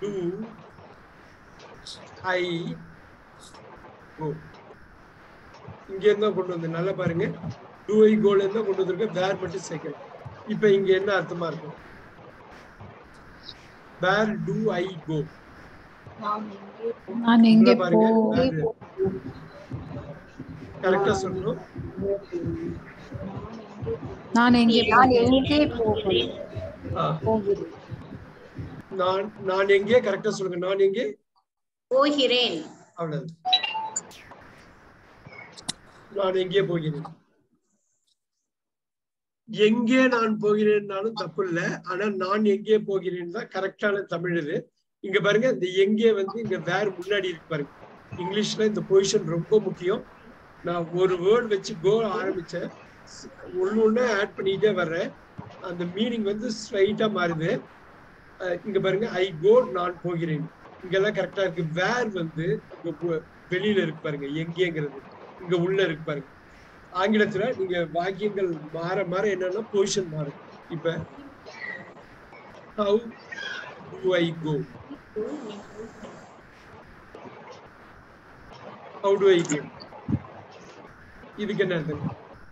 Two ஐ கோ இங்க இருந்தா கொண்டு வந்து நல்லா பாருங்க டூ ஐ கோல இருந்தா கொண்டு வந்திருக்க வேர் மட்டும் சேர்க்கணும் இப்ப இங்க என்ன அர்த்தமா இருக்கும் வேர் டூ ஐ கோ நான் எங்கே பாருங்க போ கரெக்டா சொல்லணும் நான் எங்கே நான் போகிறேன்? எங்கே போகிறேன் ஆ, போகிறேன் நான் நான் எங்கே கரெக்டா சொல்லுங்க நான் எங்கே போகிறேன் அவ்வளவு நான் எங்கே போகிறேன் எங்கே நான் போகிறேன்னாலும் தப்பு இல்ல ஆனா நான் எங்கே போகிறேன் தான் கரெக்டான தமிழ் இது இங்க பாருங்க இந்த எங்கே வந்து இங்க வேற முன்னாடி இருக்கு பாருங்க இங்கிலீஷ்ல இந்த பொசிஷன் ரொம்ப முக்கியம் நான் ஒரு வேர்ட் வச்சு கோ ஆரம்பிச்சேன் ஒண்ணு ஒண்ணு ஆட் பண்ணிட்டே வர்றேன் அந்த மீனிங் வந்து ஸ்ட்ரைட்டா மாறுது அஹ் இங்க பாருங்க ஐ கோ நான் போகிறேன் இங்கெல்லாம் கரெக்டா இருக்கு வேர் வந்து இங்க பு- வெளியில இருக்கு பாருங்க எங்கேங்கிறது இங்க உள்ள இருக்கு பாருங்க ஆங்கிலத்துல நீங்க வாக்கியங்கள் மாற மாற என்னன்னா பொசிஷன் மாறும் இப்ப how do I go how do I go இதுக்கு என்ன அர்த்தம்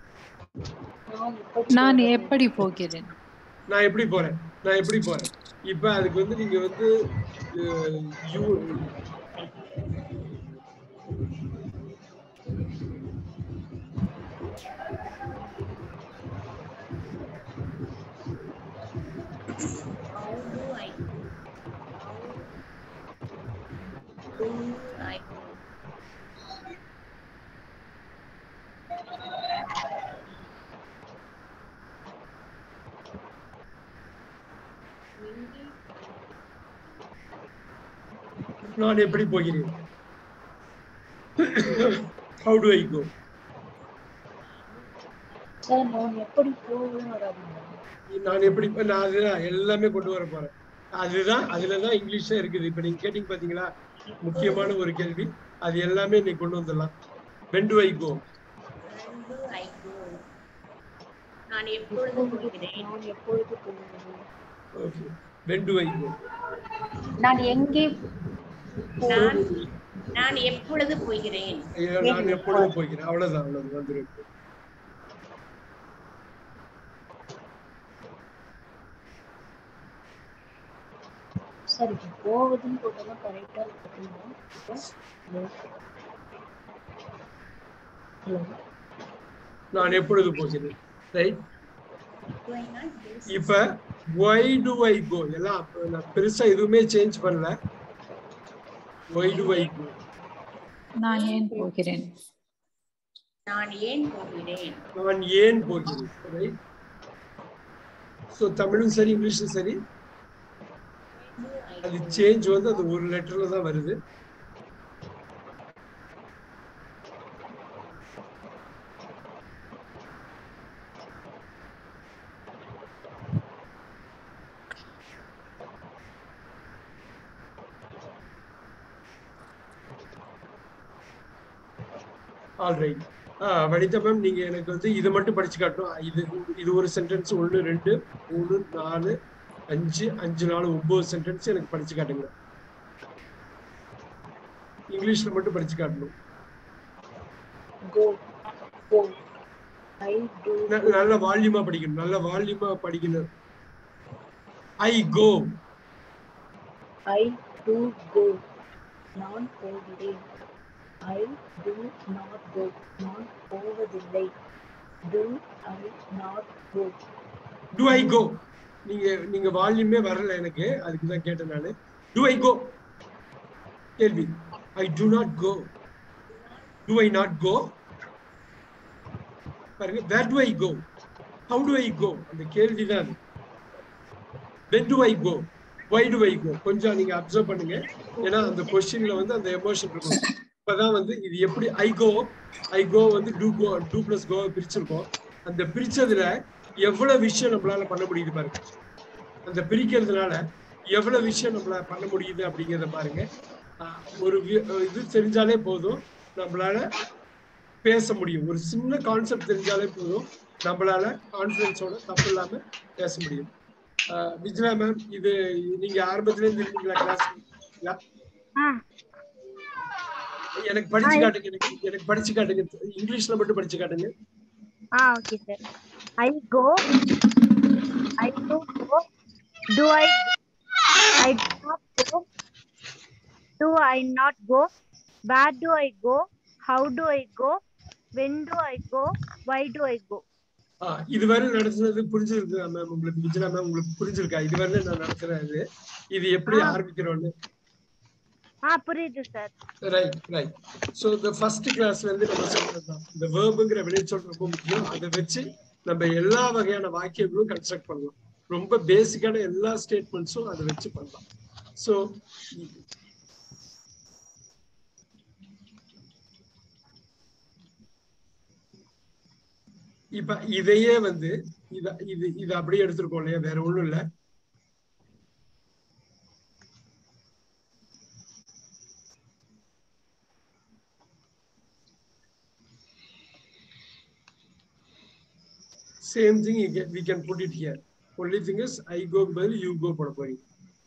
நான் எப்படி போகிறேன் நான் எப்படி போறேன் நான் எப்படி போறேன் இப்ப அதுக்கு வந்து நீங்க வந்து you How do I? How do I? நான் எப்படி போகிறேன் how do I go sir நான் எப்படி போவேன்னு வராதுங்க நான் எப்படி இப்ப நான் அதுதான் எல்லாமே கொண்டு வர போறேன் அதுதான் அதுலதான் இங்கிலீஷே இருக்குது இப்ப நீங்க கேட்டீங்க பாத்தீங்களா முக்கியமான ஒரு கேள்வி அது எல்லாமே நீ கொண்டு வந்துடலாம் when do I go When do I go? நான் எப்பொழுது போகிறேன் நான் எப்பொழுது போகிறேன் okay when do I go நான் எங்கே நான் நான் எப்பொழுது போகிறேன் நான் எப்பொழுது போகிறேன் அவ்வளவுதான் அவ்வளவு வந்துருக்கு சார் இப்போ போவதுன்னு போட்டதான் கரெக்டா இருக்குங்களா ஹலோ நான் எப்பொழுது போகிறேன் right Do I not do so? இப்ப why do I go எல்லாம் அப்ப நான் பெருசா எதுவுமே சேஞ்ச் பண்ணல why do I go நான் ஏன் போகிறேன் நான் ஏன் போகிறேன் நான் ஏன் போகிறேன் ரைட் ஸோ தமிழும் சரி இங்கிலீஷும் சரி When do I அது go? சேஞ்ச் வந்து அது ஒரு லெட்டர்ல தான் வருது ஆல்ரைட் வனிதா மேம் நீங்க எனக்கு வந்து இது மட்டும் படிச்சு காட்டணும் இது இது ஒரு சென்டென்ஸ் ஒன்று ரெண்டு மூணு நாலு அஞ்சு அஞ்சு நாலு ஒன்பது சென்டென்ஸ் எனக்கு படிச்சு காட்டுங்க இங்கிலீஷ்ல மட்டும் படிச்சு காட்டணும் கோ கோ ஐ டு ந- நல்ல வால்யூமா படிக்கணும் நல்ல வால்யூமா படிக்கணும் ஐ கோ ஐ டு கோ நான் போகிறேன் ஐ டு நாட் கோ நான் போவதில்லை do I not go do I go நீங்க நீங்க வால்யூமே வரல எனக்கு அதுக்கு தான் கேட்டேன் நானு டு ஐ கோ கேள்வி I do not go do I not go பாருங்க where do I go how do I go அந்த கேள்வி தான் அது when do I go why do I go கொஞ்சம் நீங்க அப்சர்வ் பண்ணுங்க ஏன்னா அந்த கொஸ்டின்ல வந்து அந்த எமோஷன் இருக்கும் இப்பதான் வந்து இது எப்படி ஐ கோ ஐ கோ வந்து do go do plus go பிரிச்சிருக்கோம் அந்த பிரிச்சதுல எவ்வளவு விஷயம் நம்மளால பண்ண முடியுது பாருங்க அந்த பிரிக்கிறதுனால எவ்வளவு விஷயம் நம்மளால பண்ண முடியுது அப்படிங்கிறத பாருங்க ஆஹ் ஒரு வி- இது தெரிஞ்சாலே போதும் நம்மளால பேச முடியும் ஒரு சின்ன கான்செப்ட் தெரிஞ்சாலே போதும் நம்மளால கான்ஃபிடன்ஸோட தப்பு இல்லாம பேச முடியும் விஜயா மேம் இது நீங்க ஆரம்பத்துல இருந்து இருக்கீங்களா கிளாஸ் ஆ எனக்கு படிச்சு காட்டுங்க எனக்கு எனக்கு படிச்சு காட்டுங்க இங்கிலீஷ்ல மட்டும் படிச்சு காட்டுங்க ஆ okay sir I go I do go do I I not go do I not go where do I go how do I go when do I go why do I go ஆ, இதுவரை நடத்துனது புரிஞ்சிருக்கா ma'am உங்களுக்கு Vijaya ma'am உங்களுக்கு புரிஞ்சிருக்கா இதுவரை நான் நடத்துறது இது எப்படி ஆரம்பிக்கிறோம்னு ஆ புரியுது சார் ரைட் ரைட் ஸோ இந்த ஃபர்ஸ்ட் கிளாஸ் வந்து நம்ம சொல்றதுதான் இந்த வேர்புங்கிற வினைச்சொல் ரொம்ப முக்கியம் அதை வச்சு நம்ம எல்லா வகையான வாக்கியங்களும் கன்ஸ்ட்ரக்ட் பண்ணலாம் ரொம்ப பேசிக்கான எல்லா ஸ்டேட்மெண்ட்ஸும் அதை வச்சு பண்ணலாம் ஸோ இப்ப இதையே வந்து இத இது இது அப்படியே எடுத்திருக்கோம் இல்லையா வேற ஒண்ணும் இல்ல same thing we can put it here only thing is i go பதில் you go போட போறீங்க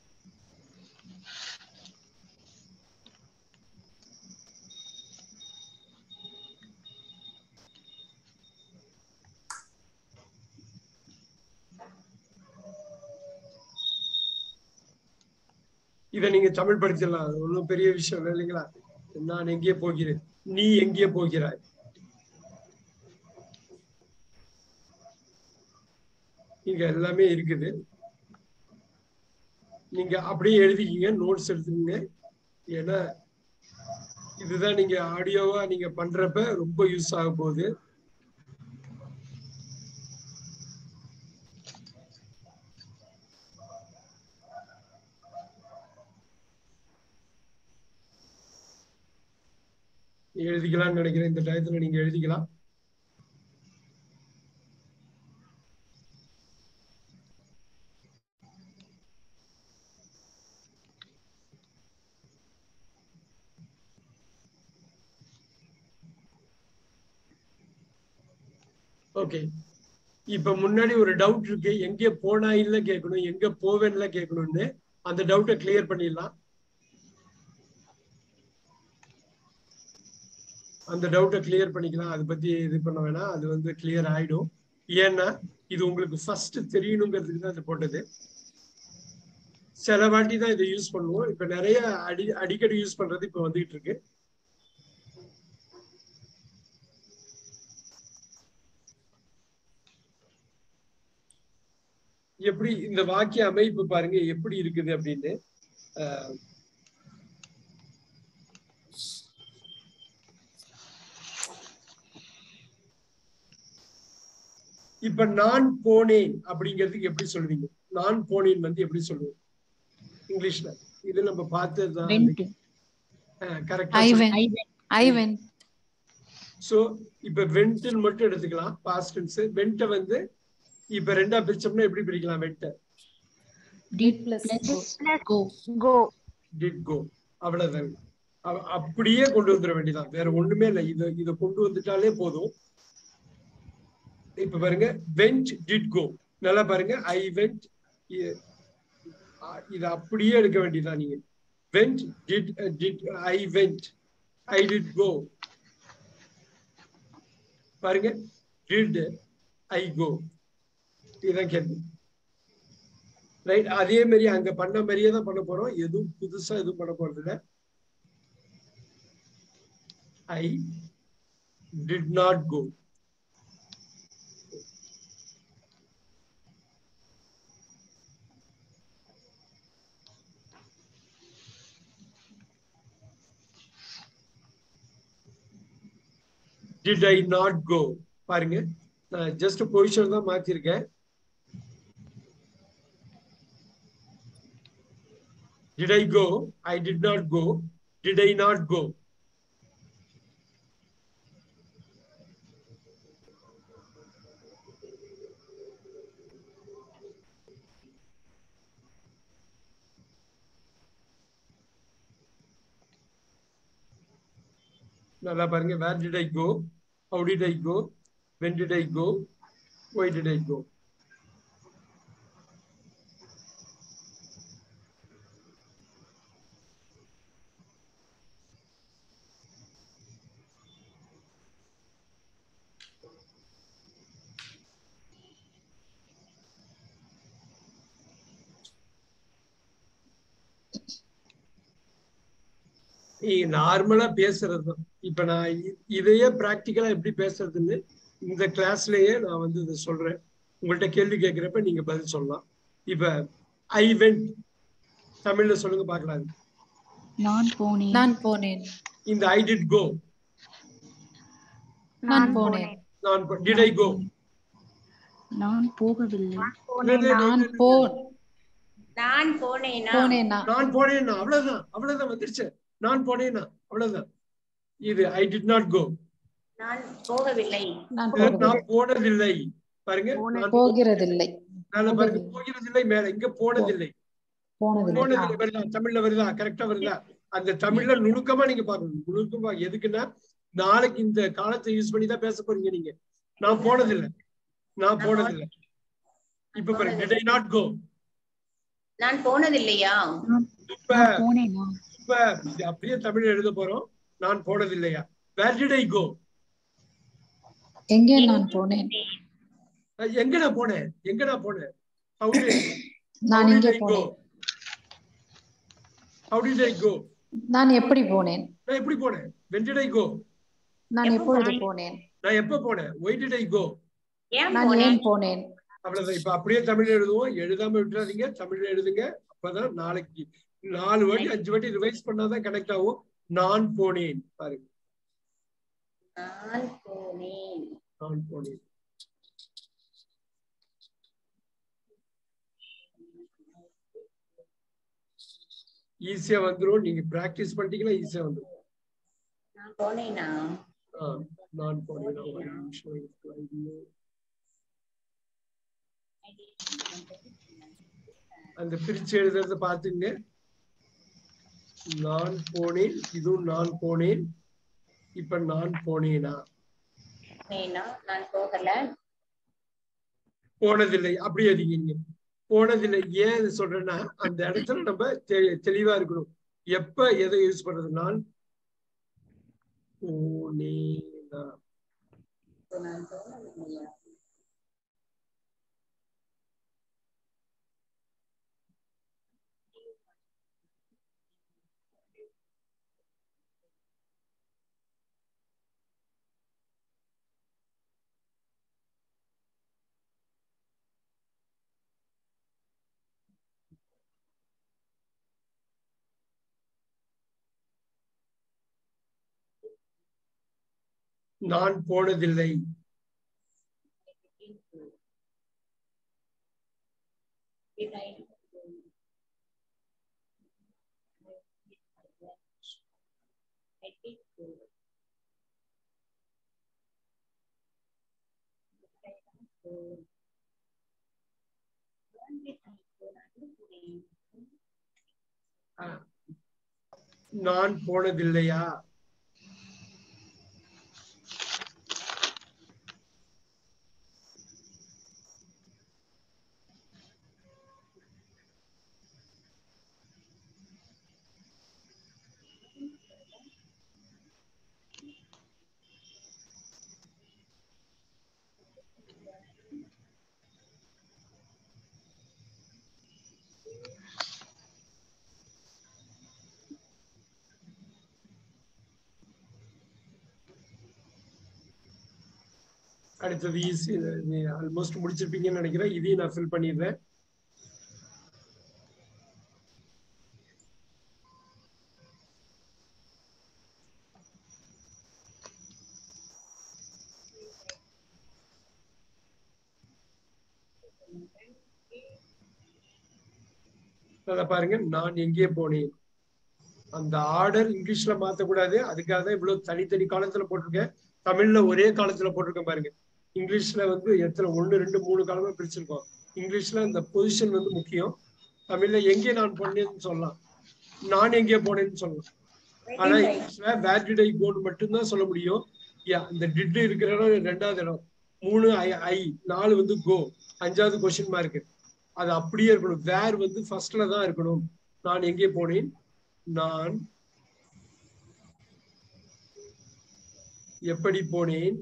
இதை நீங்க தமிழ் படிச்சிடலாம் அது ஒண்ணும் பெரிய விஷயம் இல்லை இல்லைங்களா நான் எங்கே போகிறேன் நீ எங்கே போகிறாய் இங்க எல்லாமே இருக்குது நீங்க அப்படியே எழுதிக்கிங்க நோட்ஸ் எடுத்துக்கங்க ஏன்னா இதுதான் நீங்க ஆடியோவா நீங்க பண்றப்ப ரொம்ப யூஸ் ஆக போகுது எழுதிக்கலாம்னு நினைக்கிறேன் இந்த டயத்துல நீங்க எழுதிக்கலாம் ஓகே இப்ப முன்னாடி ஒரு டவுட் இருக்கு எங்க போனா இல்ல கேட்கணும் எங்க போவேன்ல கேட்கணும்னு அந்த டவுட்டை கிளியர் பண்ணிடலாம் அந்த டவுட்டை கிளியர் பண்ணிக்கலாம் அதை பத்தி இது பண்ண வேணாம் அது வந்து கிளியர் ஆயிடும் ஏன்னா இது உங்களுக்கு ஃபர்ஸ்ட் தெரியணுங்கிறதுக்கு தான் இது போட்டது சில வாட்டி தான் இதை யூஸ் பண்ணுவோம் இப்ப நிறைய அடி அடிக்கடி யூஸ் பண்றது இப்ப வந்துகிட்டு இருக்கு எப்படி இந்த வாக்கிய அமைப்பு பாருங்க எப்படி இருக்குது அப்படின்னு அஹ், இப்ப நான் போனேன் அப்படிங்கிறதுக்கு எப்படி சொல்லுவீங்க நான் போனேன் வந்து எப்படி சொல்லுவோம் இங்கிலீஷ்ல இது நம்ம பார்த்ததுதான் went கரெக்டா I went I went so இப்ப வென்ட்னு மட்டும் எடுத்துக்கலாம் பாஸ்ட் டென்ஸ் வென்ட்ட வந்து இப்ப ரெண்டா பிரிச்சோம்னா எப்படி பிரிக்கலாம் வென்ட்ட did plus go go did go அவ்வளவுதான் அவ- அப்படியே கொண்டு வந்துட வேண்டியதான் வேற ஒண்ணுமே இல்லை இத இத கொண்டு வந்துட்டாலே போதும் இப்ப பாருங்க வெண்ட் டிட் கோ நல்லா பாருங்க ஐ வெண்ட் இது அப்படியே எடுக்க வேண்டியதான் நீங்க went did did I went I did go பாருங்க டிட் ஐ கோ இதுதான் கேள்வி ரைட் அதே மாதிரி அங்க பண்ண மாதிரியே தான் பண்ண போறோம் எதுவும் புதுசா எதுவும் பண்ண போறது இல்ல I did not go did I not go பாருங்க நான் ஜஸ்ட் பொசிஷன் தான் மாத்திருக்கேன் Did I go? I did not go. Did I not go? நல்லா பாருங்க where did I go? How did I go? When did I go? Why did I go? நீங்க நார்மலா பேசுறது தான் இப்ப நான் இ- இதையே பிராக்டிக்கலா எப்படி பேசுறதுன்னு இந்த கிளாஸ்லயே நான் வந்து இதை சொல்றேன் உங்கள்ட்ட கேள்வி கேட்கிறப்ப நீங்க பதில் சொல்லலாம் இப்ப ஐ வெண்ட் தமிழ்ல சொல்லுங்க பார்க்கலாம் நான் போனேன் நான் போனேன் இந்த ஐ டிட் கோ நான் போனேன் நான் டிட் ஐ கோ நான் போகவில்லை நான் போ நான் போனேனா போனேனா நான் போனேன்னா அவ்வளவுதான் அவ்வளவுதான் வந்துருச்சு நான் போனேன்னா அவ்வளவுதான் இது ஐ டிட் நாட் கோ நான் போகவில்லை நான் நான் போனதில்லை பாருங்க நான் போகிறதில்லை மேல பாருங்க போகிறதில்லை மேல இங்க போனதில்லை போனதில்லை போனதில்லை வருதா தமிழ்ல வருதா கரெக்டா வருதா அந்த தமிழ்ல நுணுக்கமா நீங்க பாக்கணும் நுணுக்கமா எதுக்குன்னா நாளைக்கு இந்த காலத்தை யூஸ் பண்ணி தான் பேச போறீங்க நீங்க நான் போனதில்லை நான் போனதில்லை இப்ப பாருங்க டிட் ஐ நாட் கோ நான் போனதில்லையா இப்ப போனேனா இப்ப இது அப்படியே தமிழ் எழுத போறோம் நான் போனதில்லையா வேர் டிட் ஐ கோ எங்கே நான் போனேன் எங்க நான் போனேன் எங்க நான் போனேன் How did- நான் how did எங்கே I go? போனேன் How did I go? நான் எப்படி போனேன் நான் எப்படி போனேன் when did I go நான் எப்போ எப்பொழுது போனேன்? போனேன் நான் எப்ப போனேன் why did I go ஏன் நான் போனேன் ஏன் போனேன் அவ்வளவுதான் இப்ப அப்படியே தமிழ் எழுதுவோம் எழுதாம விட்டுறாதீங்க தமிழ்ல எழுதுங்க அப்பதான் நாளைக்கு நாலு வாட்டி அஞ்சு வாட்டி ரிவைஸ் பண்ணாதான் கனெக்ட் ஆகும் நான் போனேன் பாருங்க நான் போனேன் நான் போனேன் ஈஸியா வந்துரும் நீங்க பிராக்டிஸ் பண்ணிட்டீங்கன்னா ஈஸியா வந்துரும் நான் போனேனா ஆ, நான் போனேன் ஒரு நிமிஷம் இருக்கு. அந்த பிரிச்சு எழுதுறத பாத்துங்க நான் போனேன் இதுவும் நான் போனேன் இப்ப நான் போனேனா போனேனா நான் போகல போனதில்லை அப்படி எழுதிங்க போனதில்லை ஏன் இது சொல்றேன்னா அந்த இடத்துல நம்ம தெ- தெளிவா இருக்கணும் எப்ப எதை யூஸ் பண்றது நான் போனேனா இப்போ நான் போனதில்லையா நான் போனதில்லை Did I go? I did go. Did I not go? When did I go? நான் போனேன். ஆ. நான் போனதில்லையா அடுத்தது ஈஸி ஆல்மோஸ்ட் முடிச்சிருப்பீங்கன்னு நினைக்கிறேன் இதையும் நான் ஃபில் பண்ணிடுறேன் அதை பாருங்க நான் எங்கே போனேன் அந்த ஆர்டர் இங்கிலீஷ்ல மாத்தக்கூடாது அதுக்காக தான் இவ்வளவு தனித்தனி காலத்துல போட்டிருக்கேன் தமிழ்ல ஒரே காலத்துல போட்டிருக்கேன் பாருங்க இங்கிலீஷ்ல வந்து எத்தனை ஒண்ணு ரெண்டு மூணு காலமா பிரிச்சிருக்கோம் இங்கிலீஷ்ல அந்த பொசிஷன் வந்து முக்கியம் தமிழ்ல எங்கே நான் போனேன்னு சொல்லலாம் நான் எங்கே போனேன்னு சொல்லலாம் ஆனா இங்கிலீஷ்ல வேர் டிட் ஐ கோன்னு மட்டும்தான் சொல்ல முடியும் யா இந்த டிட் இருக்கிற இடம் ரெண்டாவது இடம் மூணு ஐ ஐ நாலு வந்து கோ அஞ்சாவது கொஸ்டின் மார்க் அது அப்படியே இருக்கணும் வேர் வந்து ஃபர்ஸ்ட்ல தான் இருக்கணும் நான் எங்கே போனேன் நான் எப்படி போனேன்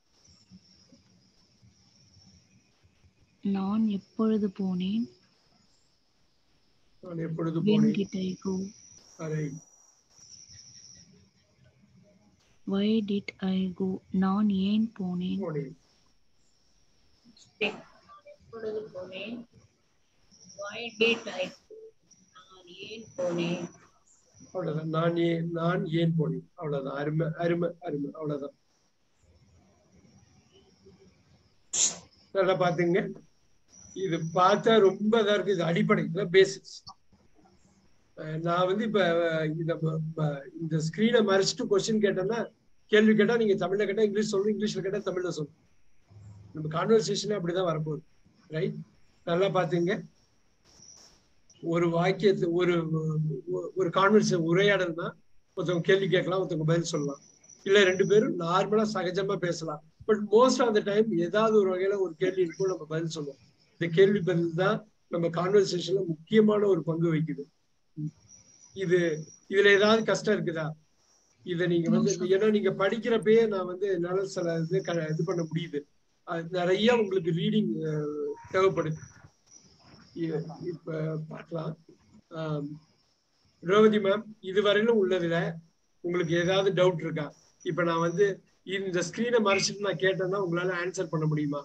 நான் எப்பொழுது போனேன் நான் எப்பொழுது when போனேன் did I go அதை why did I go நான் ஏன் போனேன் போனேன் எப்பொழுது போனேன் why did I go? நான் ஏன் போனேன் அவ்வளவுதான் நான் ஏன் நான் ஏன் போனேன் அவ்வளவுதான் அருமை அருமை அருமை அவ்வளவுதான் நல்லா பாத்துங்க இது பார்த்தா ரொம்ப இதா இருக்கு இது அடிப்படை இதெல்லாம் பேசிக்ஸ் நான் வந்து இப்ப அஹ், இந்த ம- ம- இந்த ஸ்கிரீனை மறைச்சிட்டு கொஸ்டின் கேட்டேன்னா கேள்வி கேட்டா நீங்க தமிழ்ல கேட்டா இங்கிலீஷ் சொல்லணும் இங்கிலீஷ்ல கேட்டா தமிழ்ல சொல்லணும் நம்ம கான்வர்சேஷனே அப்படிதான் வரப்போகுது ரைட் நல்லா பாத்துங்க ஒரு வாக்கியத்து ஒரு ஒ- ஒரு கான்வர்சேஷன் உரையாடல்னா ஒருத்தவங்க கேள்வி கேட்கலாம் ஒருத்தவங்க பதில் சொல்லலாம் இல்ல ரெண்டு பேரும் நார்மலா சகஜமா பேசலாம் but most of the time ஏதாவது ஒரு வகையில ஒரு கேள்வி இருக்கும் நம்ம பதில் சொல்லுவோம் இந்த கேள்வி பதில் தான் நம்ம கான்வர்சேஷன்ல முக்கியமான ஒரு பங்கு வகிக்குது இது இதுல ஏதாவது கஷ்டம் இருக்குதா இத நீங்க வந்து ஏன்னா நீங்க படிக்கிறப்பயே நான் வந்து என்னால சில இது க- இது பண்ண முடியுது அது நிறைய உங்களுக்கு ரீடிங் தேவைப்படுது இ- இப்ப பார்க்கலாம் ஆம், ரேவதி மேம் இதுவரையிலும் உள்ளதுல உங்களுக்கு ஏதாவது டவுட் இருக்கா இப்ப நான் வந்து இந்த ஸ்கிரீனை மறைச்சிட்டு நான் கேட்டேன்னா உங்களால ஆன்சர் பண்ண முடியுமா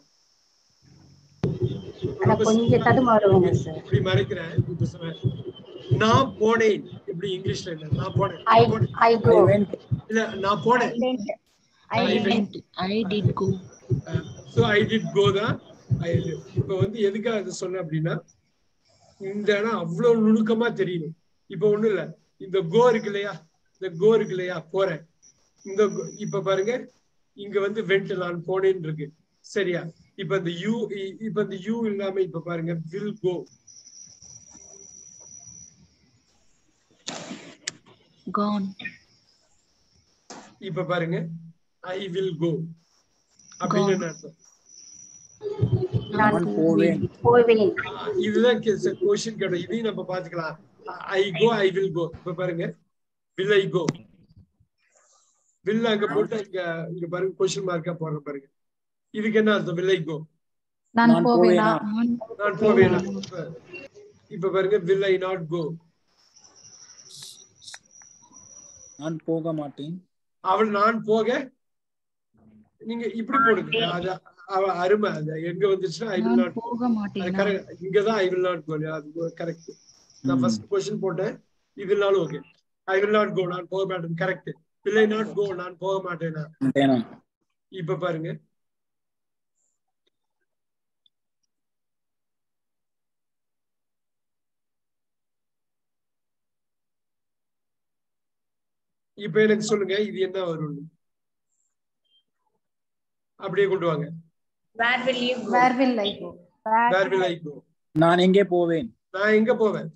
ஆனா கொஞ்சம் தடுமாறுவாங்க சார் இப்படி மறைக்கிறேன் இப்ப சொல்றேன். நான் போனேன் இப்படி இங்கிலீஷ்ல இல்ல நான் போனேன் ஐ நான் போனேன். ஐ கோ இல்ல நான் போனேன் I I went. I did go so I did go தான் I did. இப்ப வந்து எதுக்காக இது சொன்னேன் அப்படின்னா இந்த இடம் அவ்வளவு நுணுக்கமா தெரியணும் இப்ப ஒண்ணும் இல்ல இந்த கோ இருக்கு இல்லையா இந்த கோ இருக்கு இல்லையா போறேன் இந்த go- இப்ப பாருங்க இங்க வந்து வெண்ட் நான் போனேன்னு இருக்கு சரியா இப்ப இந்த யூ இப்ப இந்த யூ இல்லாம இப்ப பாருங்க வில் கோ gone இப்ப பாருங்க ஐ வில் கோ அப்படின்னு என்ன அர்த்தம் நான் போவேன் போவேன் ஆஹ் இதுதான் கொஸ்டின் கேட்டோம் இதையும் நம்ம பாத்துக்கலாம் ஐ கோ ஐ வில் கோ இப்ப பாருங்க வில் ஐ கோ வில் அங்க போட்டு இங்க இங்க பாருங்க கொஸ்டின் மார்க்கா போடுற பாருங்க இதுக்கு என்ன அர்த்தம் வில் ஐ கோ நான் நான் போவேனா போவேனா? நான் போவேனா இப்ப- இப்ப பாருங்க வில் ஐ நாட் கோ நான் போக மாட்டேன் அவள் நான் போக நீங்க இப்படி போடுங்க அது அவ அருமை அது எங்க வந்துச்சுன்னா ஐ வில் நான் நாட் போக அது மாட்டேனா கரெக்ட் இங்கதான் ஐ வில் நாட் கோ அது கரெக்ட் நான் ம். ஃபர்ஸ்ட் கொஸ்டின் போட்டேன் இதுனாலும் okay I will not go நான் போக மாட்டேன் கரெக்ட் இல்லை நாட் கோ நான் போக மாட்டேனா மாட்டேனா இப்ப பாருங்க இப்ப எனக்கு சொல்லுங்க இது என்ன வரும் அப்படியே கொண்டு வாங்க Where will you go? where will I go where will I go நான் எங்கே போவேன் நான் எங்க போவேன்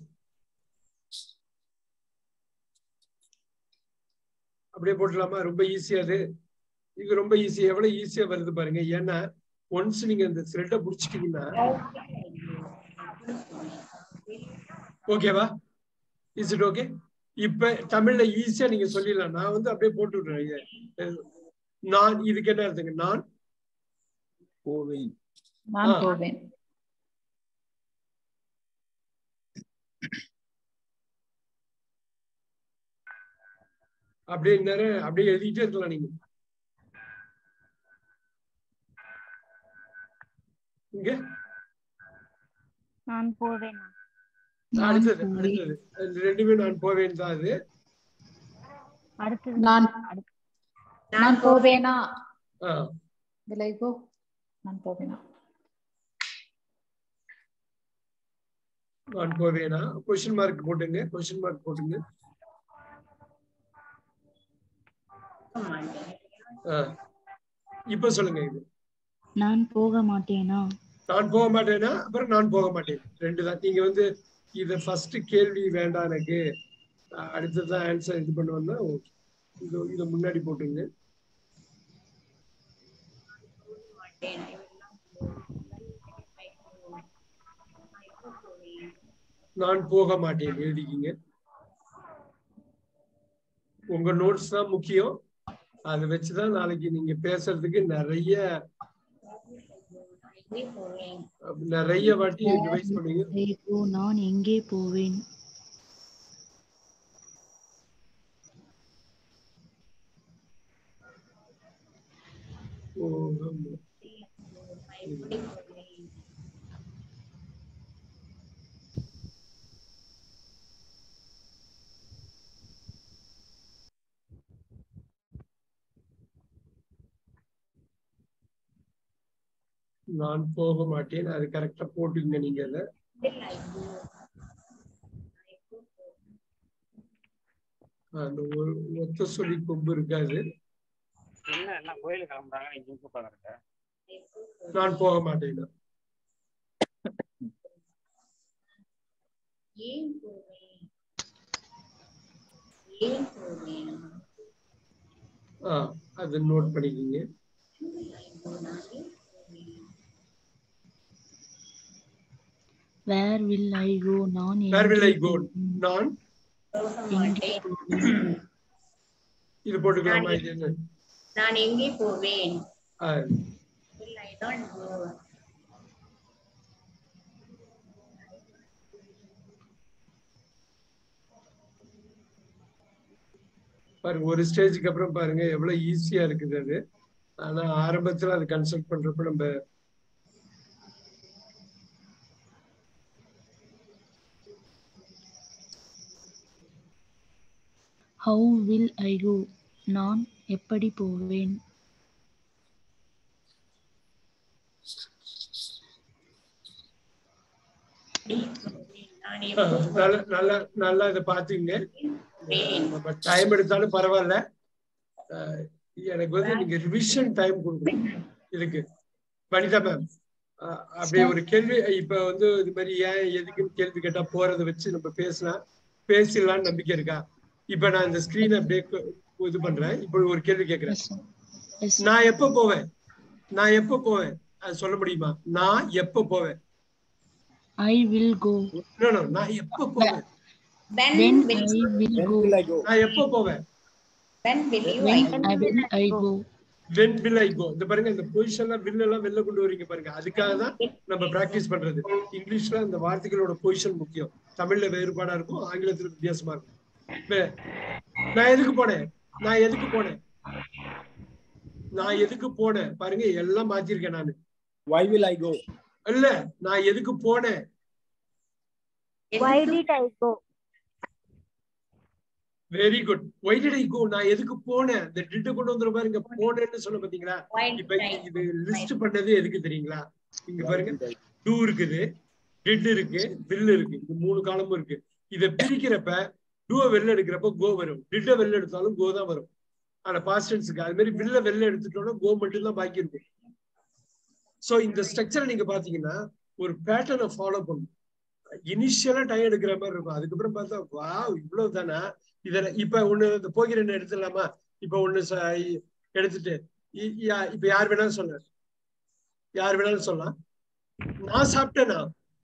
அப்படியே போட்டுலாமா ரொம்ப ஈஸியா அது இது ரொம்ப ஈஸி எவ்வளவு ஈஸியா வருது பாருங்க ஏன்னா ஒன்ஸ் நீங்க இந்த த்ரெட்டை புடிச்சிட்டீங்கன்னா ஓகேவா இஸ் இட் ஓகே இப்ப தமிழ்ல ஈஸியா நீங்க சொல்லிடலாம் நான் வந்து அப்படியே போட்டு விடுறேன் இத. அஹ் நான் இதுக்கு என்ன அர்த்தங்க நான் போவேன் நான் ஆ. போவேன் அப்படியே நேரம் அப்படியே எழுதிட்டே இருக்கலாம் நீங்க இங்க நான் போவேன் நான் அடுத்தது போவேன் அடுத்தது அது ரெண்டுமே நான் போவேன் தான் அது அடுத்தது நான் நான் போவேனா ஆ, will I go நான் போவேனா நான் போவேனா கொஸ்டின் மார்க் போட்டுங்க கொஸ்டின் மார்க் போட்டுங்க போக மாட்டேன். ஆ. இப்ப சொல்லுங்க இது நான் போக மாட்டேனா நான் போக மாட்டேனா அப்புறம் நான் போக மாட்டேன் ரெண்டு தான் நீங்க வந்து இத ஃபர்ஸ்ட் கேள்வி வேண்டாம் எனக்கு அஹ் அடுத்ததான் ஆன்சர் இது பண்ணுவேன்னா ஓகே இது இத முன்னாடி போட்டுங்க மாட்டேன். I will not go. I go. I go போவேன். நான் போக மாட்டேன் எழுதிக்கிங்க உங்க நோட்ஸ் தான் முக்கியம் அதை வச்சுதான் நாளைக்கு நீங்க பேசுறதுக்கு நிறைய எங்கே போவேன் அஹ், நிறைய வாட்டி ரிவைஸ் பண்ணுவீங்க I go நான் எங்கே போவேன் எப்படி போவேன் நான் போக மாட்டேன் அது கரெக்டா போட்டுங்க நீங்க அதை will I go I go போவேன். அந்த ஒரு ஒத்த சொல்லி கொம்பு இருக்காது என்ன என்ன கோயிலுக்கு கிளம்புறாங்க நீங்க இங்க உட்காந்துருக்க I go போவேன். நான் போக மாட்டேன் ஏன் போவேன் ஏன் போவேன் ஆ அதை நோட் பண்ணிக்கிங்க will I go நான் ஏன் போவேன் வேர் வில் ஐ கோ நான் வேர் வில் ஐ எங்கே கோ போவேன்? நான் போக எங்கே மாட்டேன் போவேன்? இது போட்டுக்கலாமா இது என்ன நான் எங்கே போவேன் ஆ, will I not go பாருங்க ஒரு ஸ்டேஜுக்கு அப்புறம் பாருங்க எவ்வளவு ஈஸியா இருக்குது அது ஆனா ஆரம்பத்துல அது கன்சல்ட் பண்றப்ப நம்ம ஹவு வில் ஐ கோ நான் எப்படி போவேன் நான் ஆ, எப்போ நல்ல நல்ல நல்லா இதை பாத்தீங்க போவேன் நம்ம டைம் எடுத்தாலும் பரவாயில்ல அஹ் எனக்கு வந்து நீங்க ரிவிஷன் டைம் கொடுக்கணும் இதுக்கு வனிதா மேம் அப்படியே ஒரு கேள்வி இப்ப வந்து இது மாதிரி ஏன் எதுக்குன்னு கேள்வி கேட்டா போறதை வச்சு நம்ம பேசலாம் பேசிடலாம்னு நம்பிக்கை இருக்கா இப்ப நான் இந்த ஸ்கிரீன் அப்படியே கு- இது பண்றேன் இப்ப ஒரு கேள்வி கேட்கிறேன் எஸ் நான் எப்ப போவேன் நான் எப்ப போவேன் அது சொல்ல முடியுமா நான் எப்ப போவேன் I will go No, no, நான் எப்ப போவேன் when when will I will When go will I go? நான் எப்ப போவேன் when will you I when I will I go when will I go இந்த பாருங்க இந்த பொசிஷன்லாம் வில் எல்லாம் வெளில கொண்டு வரீங்க பாருங்க அதுக்காக தான் நம்ம பிராக்டிஸ் பண்றது இங்கிலீஷ்ல இந்த வார்த்தைகளோட பொசிஷன் முக்கியம் தமிழ்ல வேறுபாடா இருக்கும் ஆங்கிலத்துல வித்தியாசமா இருக்கும் வே- நான் எதுக்கு போனேன் நான் எதுக்கு போனேன் நான் எதுக்கு போனேன் பாருங்க எல்லாம் மாத்திருக்கேன் நானு Why will I go? இல்ல நான் எதுக்கு போனேன் Why did I go? Very good why did I go நான் எதுக்கு போனேன் இந்த டிட்டு கொண்டு வந்துற பாருங்க போனேன்னு சொல்ல பாத்தீங்களா why இப்ப did I இது லிஸ்ட் பண்ணது எதுக்கு தெரியுங்களா இங்க Why பாருங்க did I- டூ இருக்குது டிட் இருக்கு வில் இருக்கு இந்த மூணு காலமும் இருக்கு இத பிரிக்கிறப்ப டூவை வெளில எடுக்கிறப்ப கோ வரும் டிட்ட வெளில எடுத்தாலும் கோ தான் வரும் ஆனா பாஸ்டன்ஸுக்கு அது மாதிரி வில்ல வெளில எடுத்துட்டோம்னா கோ மட்டும் தான் பாக்கி இருக்கும் சோ இந்த ஸ்ட்ரக்சரை நீங்க பாத்தீங்கன்னா ஒரு பேட்டர்னை ஃபாலோ பண்ணும் இனிஷியலா டைம் எடுக்கிற மாதிரி இருக்கும் அதுக்கப்புறம் பார்த்தா வா இவ்வளவு தானா இத இப்ப ஒண்ணு இந்த போகிறேன்னு எடுத்துடலாமா இப்ப ஒண்ணு ச- எடுத்துட்டு இ- யா- இப்ப யார் வேணாலும் சொல்ல யார் வேணாலும் சொல்லலாம் நான் சாப்பிட்டேனா